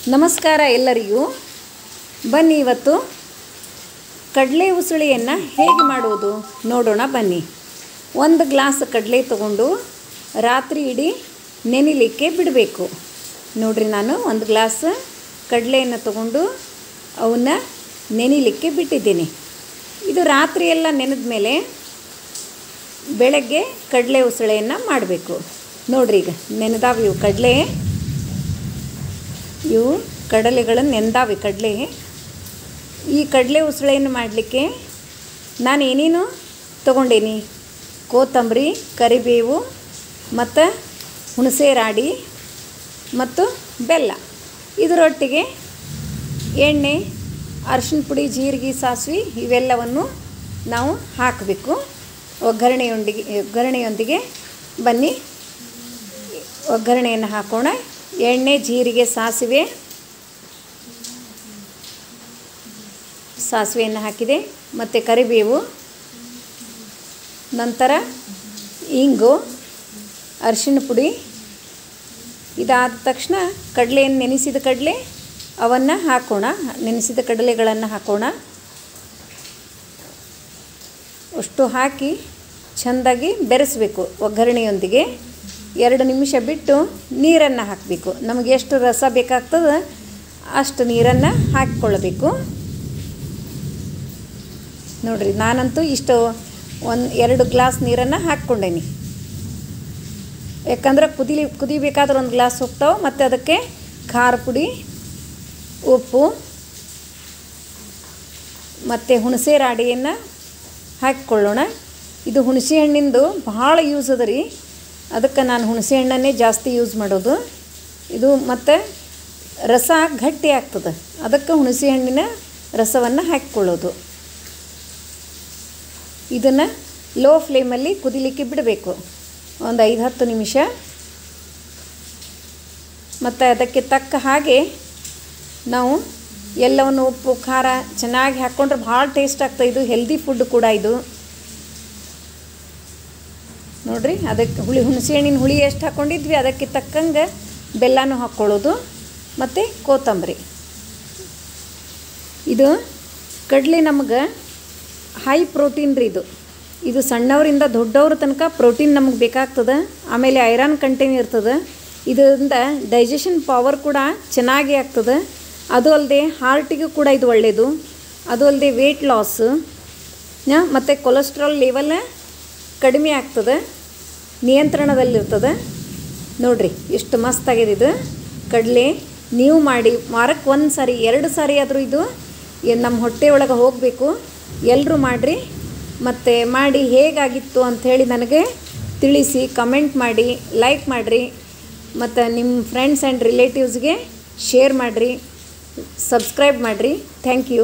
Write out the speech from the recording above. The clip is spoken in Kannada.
ನಮಸ್ಕಾರ ಎಲ್ಲರಿಗೂ ಬನ್ನಿ ಇವತ್ತು ಕಡಲೆ ಉಸುಳಿಯನ್ನು ಹೇಗೆ ಮಾಡುವುದು ನೋಡೋಣ ಬನ್ನಿ ಒಂದು ಗ್ಲಾಸ್ ಕಡಲೆ ತಗೊಂಡು ರಾತ್ರಿ ಇಡೀ ನೆನಿಲಿಕ್ಕೆ ಬಿಡಬೇಕು ನೋಡ್ರಿ ನಾನು ಒಂದು ಗ್ಲಾಸ್ ಕಡಲೆಯನ್ನು ತಗೊಂಡು ಅವನ್ನ ನೆನಿಲಿಕ್ಕೆ ಬಿಟ್ಟಿದ್ದೀನಿ ಇದು ರಾತ್ರಿ ಎಲ್ಲ ನೆನೆದ ಮೇಲೆ ಬೆಳಗ್ಗೆ ಕಡಲೆ ಉಸುಳೆಯನ್ನು ಮಾಡಬೇಕು ನೋಡ್ರಿ ಈಗ ನೆನೆದಾವ ಇವು ಕಡಲೆ ಇವು ಕಡಲೆಗಳನ್ನು ನೆಂದಾವೆ ಕಡಲೆ ಈ ಕಡಲೆ ಉಸುಳೆಯನ್ನು ಮಾಡಲಿಕ್ಕೆ ನಾನು ಏನೇನು ತೊಗೊಂಡೇನಿ ಕೋತಂಬರಿ ಕರಿಬೇವು ಮತ್ತು ಹುಣಸೆ ರಾಡಿ ಮತ್ತು ಬೆಲ್ಲ ಇದರೊಟ್ಟಿಗೆ ಎಣ್ಣೆ ಅರಿಶಿನ ಪುಡಿ ಜೀರಿಗೆ ಸಾಸಿವೆ ಇವೆಲ್ಲವನ್ನು ನಾವು ಹಾಕಬೇಕು ಒಗ್ಗರಣೆಯೊಂದಿಗೆ ಒಗ್ಗರಣೆಯೊಂದಿಗೆ ಬನ್ನಿ ಒಗ್ಗರಣೆಯನ್ನು ಹಾಕೋಣ ಎಣ್ಣೆ ಜೀರಿಗೆ ಸಾಸಿವೆ ಸಾಸಿವೆಯನ್ನು ಹಾಕಿದೆ ಮತ್ತು ಕರಿಬೇವು ನಂತರ ಇಂಗು ಅರಿಶಿಣ ಪುಡಿ ಇದಾದ ತಕ್ಷಣ ಕಡಲೆಯನ್ನು ನೆನೆಸಿದ ಕಡಲೆ ಅವನ್ನು ಹಾಕೋಣ ನೆನೆಸಿದ ಕಡಲೆಗಳನ್ನು ಹಾಕೋಣ ಅಷ್ಟು ಹಾಕಿ ಚೆಂದಾಗಿ ಬೆರೆಸಬೇಕು ಒಗ್ಗರಣೆಯೊಂದಿಗೆ ಎರಡು ನಿಮಿಷ ಬಿಟ್ಟು ನೀರನ್ನು ಹಾಕಬೇಕು ನಮಗೆ ಎಷ್ಟು ರಸ ಬೇಕಾಗ್ತದೆ ಅಷ್ಟು ನೀರನ್ನು ಹಾಕಿಕೊಳ್ಳಬೇಕು ನೋಡಿರಿ ನಾನಂತೂ ಇಷ್ಟು ಒಂದು ಎರಡು ಗ್ಲಾಸ್ ನೀರನ್ನು ಹಾಕ್ಕೊಂಡೇನಿ ಯಾಕಂದ್ರೆ ಕುದಿ ಕುದಿಬೇಕಾದ್ರೆ ಒಂದು ಗ್ಲಾಸ್ ಹೋಗ್ತಾವೆ ಮತ್ತು ಅದಕ್ಕೆ ಖಾರ ಪುಡಿ ಉಪ್ಪು ಮತ್ತು ಹುಣಸೆ ರಾಡಿಯನ್ನು ಹಾಕಿಕೊಳ್ಳೋಣ ಇದು ಹುಣಸೆ ಹಣ್ಣಿಂದು ಭಾಳ ಯೂಸ್ ಅದ ರೀ ಅದಕ್ಕೆ ನಾನು ಹುಣಸೆ ಹಣ್ಣನ್ನೇ ಜಾಸ್ತಿ ಯೂಸ್ ಮಾಡೋದು ಇದು ಮತ್ತು ರಸ ಗಟ್ಟಿ ಆಗ್ತದೆ ಅದಕ್ಕೆ ಹುಣಸೆ ಹಣ್ಣಿನ ರಸವನ್ನು ಹಾಕಿಕೊಳ್ಳೋದು ಇದನ್ನು ಲೋ ಫ್ಲೇಮಲ್ಲಿ ಕುದಿಲಿಕ್ಕೆ ಬಿಡಬೇಕು ಒಂದು ಐದು ಹತ್ತು ನಿಮಿಷ ಮತ್ತು ಅದಕ್ಕೆ ತಕ್ಕ ಹಾಗೆ ನಾವು ಎಲ್ಲವನ್ನು ಉಪ್ಪು ಖಾರ ಚೆನ್ನಾಗಿ ಹಾಕ್ಕೊಂಡ್ರೆ ಭಾಳ ಟೇಸ್ಟ್ ಆಗ್ತದೆ ಇದು ಹೆಲ್ದಿ ಫುಡ್ ಕೂಡ ಇದು ನೋಡಿರಿ ಅದಕ್ಕೆ ಹುಳಿ ಹುಣಸೆ ಹಣ್ಣಿನ ಹುಳಿ ಎಷ್ಟು ಹಾಕ್ಕೊಂಡಿದ್ವಿ ಅದಕ್ಕೆ ತಕ್ಕಂಗೆ ಬೆಲ್ಲನೂ ಹಾಕ್ಕೊಳ್ಳೋದು ಮತ್ತು ಕೋತಂಬರಿ ಇದು ಕಡಲೆ ನಮಗೆ ಹೈ ಪ್ರೋಟೀನ್ ರೀ ಇದು ಇದು ಸಣ್ಣವರಿಂದ ದೊಡ್ಡವ್ರ ತನಕ ಪ್ರೋಟೀನ್ ನಮಗೆ ಬೇಕಾಗ್ತದೆ ಆಮೇಲೆ ಐರನ್ ಕಂಟೆಂಟ್ ಇರ್ತದೆ ಇದರಿಂದ ಡೈಜೆಷನ್ ಪವರ್ ಕೂಡ ಚೆನ್ನಾಗಿ ಆಗ್ತದೆ ಅದು ಅಲ್ಲದೆ ಹಾರ್ಟಿಗೂ ಕೂಡ ಇದು ಒಳ್ಳೆಯದು ಅದು ಅಲ್ಲದೆ ವೆಯ್ಟ್ ಲಾಸ್ ಮತ್ತು ಕೊಲೆಸ್ಟ್ರಾಲ್ ಲೆವೆಲ್ ಕಡಿಮೆ ಆಗ್ತದೆ ನಿಯಂತ್ರಣದಲ್ಲಿರ್ತದೆ ನೋಡಿರಿ ಎಷ್ಟು ಮಸ್ತಾಗಿದೆ ಇದು ಕಡಲೆ ನೀವು ಮಾಡಿ ವಾರಕ್ಕೆ ಒಂದು ಸಾರಿ ಎರಡು ಸಾರಿ ಆದರೂ ಇದು ನಮ್ಮ ಹೊಟ್ಟೆ ಒಳಗೆ ಹೋಗಬೇಕು ಎಲ್ಲರೂ ಮಾಡಿರಿ ಮತ್ತು ಮಾಡಿ ಹೇಗಾಗಿತ್ತು ಅಂಥೇಳಿ ನನಗೆ ತಿಳಿಸಿ ಕಮೆಂಟ್ ಮಾಡಿ ಲೈಕ್ ಮಾಡಿರಿ ಮತ್ತು ನಿಮ್ಮ ಫ್ರೆಂಡ್ಸ್ ಆ್ಯಂಡ್ ರಿಲೇಟಿವ್ಸ್ಗೆ ಶೇರ್ ಮಾಡಿರಿ ಸಬ್ಸ್ಕ್ರೈಬ್ ಮಾಡಿರಿ ಥ್ಯಾಂಕ್ ಯು